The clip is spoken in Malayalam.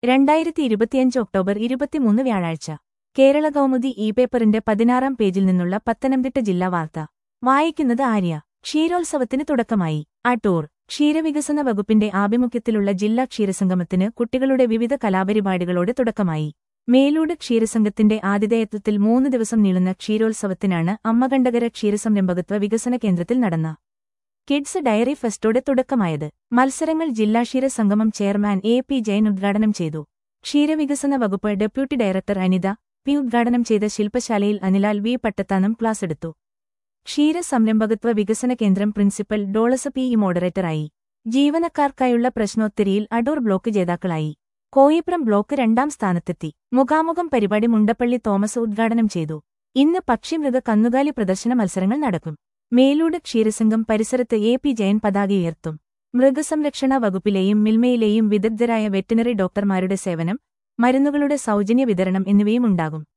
രണ്ടായിരത്തി ഇരുപത്തിയഞ്ച് ഒക്ടോബർ ഇരുപത്തിമൂന്ന് വ്യാഴാഴ്ച കേരള കൗമുദി ഇ പേപ്പറിന്റെ പതിനാറാം പേജിൽ നിന്നുള്ള പത്തനംതിട്ട ജില്ലാ വാർത്ത വായിക്കുന്നത് ആര്യ ക്ഷീരോത്സവത്തിന് തുടക്കമായി അടൂർ ക്ഷീരവികസന വകുപ്പിന്റെ ആഭിമുഖ്യത്തിലുള്ള ജില്ലാ ക്ഷീരസംഗമത്തിന് കുട്ടികളുടെ വിവിധ കലാപരിപാടികളോട് തുടക്കമായി മേലൂട് ക്ഷീരസംഘത്തിന്റെ ആതിഥേയത്വത്തിൽ മൂന്ന് ദിവസം നീളുന്ന ക്ഷീരോത്സവത്തിനാണ് അമ്മകണ്ഠകര ക്ഷീരസംരംഭകത്വ വികസന കേന്ദ്രത്തിൽ നടന്ന കിഡ്സ് ഡയറി ഫെസ്റ്റോടെ തുടക്കമായത് മത്സരങ്ങൾ ജില്ലാ ക്ഷീര സംഗമം ചെയർമാൻ എ പി ജയൻ ഉദ്ഘാടനം ചെയ്തു ക്ഷീരവികസന വകുപ്പ് ഡെപ്യൂട്ടി ഡയറക്ടർ അനിത പി ഉദ്ഘാടനം ചെയ്ത ശില്പശാലയിൽ അനിലാൽ വി പട്ടത്താനം ക്ലാസ് എടുത്തു ക്ഷീര സംരംഭകത്വ വികസന കേന്ദ്രം പ്രിൻസിപ്പൽ ഡോളസ് പി ഇ മോഡറേറ്ററായി ജീവനക്കാർക്കായുള്ള പ്രശ്നോത്തരിയിൽ അടൂർ ബ്ലോക്ക് ജേതാക്കളായി കോയിപ്രം ബ്ലോക്ക് രണ്ടാം സ്ഥാനത്തെത്തി മുഖാമുഖം പരിപാടി മുണ്ടപ്പള്ളി തോമസ് ഉദ്ഘാടനം ചെയ്തു ഇന്ന് പക്ഷിമൃഗ കന്നുകാലി പ്രദർശന മത്സരങ്ങൾ നടക്കും മേലൂട് ക്ഷീരസംഘം പരിസരത്ത് എ പി ജയൻ പതാക ഉയർത്തും മൃഗസംരക്ഷണ വകുപ്പിലെയും മിൽമയിലെയും വിദഗ്ധരായ വെറ്റിനറി ഡോക്ടർമാരുടെ സേവനം മരുന്നുകളുടെ സൗജന്യ വിതരണം എന്നിവയും ഉണ്ടാകും